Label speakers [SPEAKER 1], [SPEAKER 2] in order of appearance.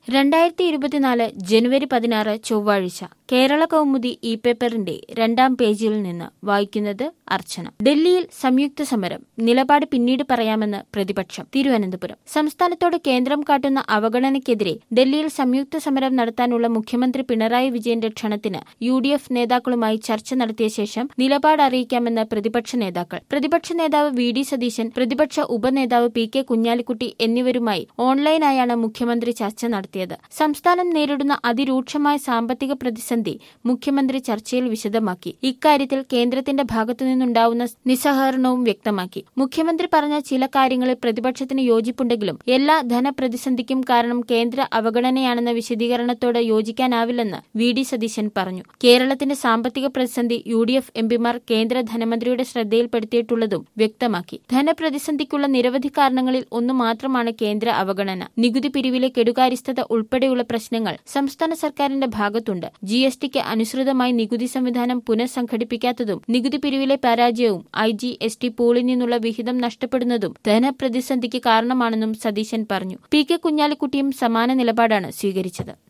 [SPEAKER 1] രണ്ടായിരത്തി ഇരുപത്തിനാല് ജനുവരി പതിനാറ് ചൊവ്വാഴ്ച കേരള കൗമുദി ഇ പേപ്പറിന്റെ രണ്ടാം പേജിൽ നിന്ന് വായിക്കുന്നത് അർച്ചന ഡൽഹിയിൽ സംയുക്ത സമരം നിലപാട് പിന്നീട് പറയാമെന്ന് പ്രതിപക്ഷം തിരുവനന്തപുരം സംസ്ഥാനത്തോട് കേന്ദ്രം കാട്ടുന്ന അവഗണനയ്ക്കെതിരെ ഡൽഹിയിൽ സംയുക്ത സമരം നടത്താനുള്ള മുഖ്യമന്ത്രി പിണറായി വിജയന്റെ ക്ഷണത്തിന് യു ഡി എഫ് നേതാക്കളുമായി ചർച്ച നടത്തിയ ശേഷം നിലപാട് അറിയിക്കാമെന്ന് പ്രതിപക്ഷ നേതാക്കൾ പ്രതിപക്ഷ നേതാവ് വി ഡി സതീശൻ പ്രതിപക്ഷ ഉപനേതാവ് പി കെ കുഞ്ഞാലിക്കുട്ടി എന്നിവരുമായി ഓൺലൈനായാണ് മുഖ്യമന്ത്രി ചർച്ച നടത്തിയത് സംസ്ഥാനം നേരിടുന്ന അതിരൂക്ഷമായ സാമ്പത്തിക പ്രതിസന്ധി മുഖ്യമന്ത്രി ചർച്ചയിൽ വിശദമാക്കി ഇക്കാര്യത്തിൽ കേന്ദ്രത്തിന്റെ ഭാഗത്തുനിന്നുണ്ടാവുന്ന നിസ്സഹകരണവും വ്യക്തമാക്കി മുഖ്യമന്ത്രി പറഞ്ഞ ചില കാര്യങ്ങളിൽ പ്രതിപക്ഷത്തിന് യോജിപ്പുണ്ടെങ്കിലും എല്ലാ ധനപ്രതിസന്ധിക്കും കാരണം കേന്ദ്ര അവഗണനയാണെന്ന വിശദീകരണത്തോട് യോജിക്കാനാവില്ലെന്ന് വി ഡി സതീശൻ പറഞ്ഞു കേരളത്തിന്റെ സാമ്പത്തിക പ്രതിസന്ധി യു ഡി എഫ് എംപിമാർ കേന്ദ്ര ധനമന്ത്രിയുടെ ശ്രദ്ധയിൽപ്പെടുത്തിയിട്ടുള്ളതും വ്യക്തമാക്കി ധനപ്രതിസന്ധിക്കുള്ള നിരവധി കാരണങ്ങളിൽ ഒന്ന് മാത്രമാണ് കേന്ദ്ര അവഗണന നികുതി പിരിവിലെ കെടുകാര്യസ്ഥത ഉൾപ്പെടെയുള്ള പ്രശ്നങ്ങൾ സംസ്ഥാന സർക്കാരിന്റെ ഭാഗത്തുണ്ട് ജി എസ് ടിക്ക് അനുസൃതമായി നികുതി സംവിധാനം പുനഃസംഘടിപ്പിക്കാത്തതും നികുതി പിരിവിലെ പരാജയവും ഐ ജി എസ് ടി പൂളിൽ നിന്നുള്ള വിഹിതം നഷ്ടപ്പെടുന്നതും ധനപ്രതിസന്ധിക്ക് കാരണമാണെന്നും സതീശൻ പറഞ്ഞു പി കെ കുഞ്ഞാലിക്കുട്ടിയും സമാന നിലപാടാണ് സ്വീകരിച്ചത്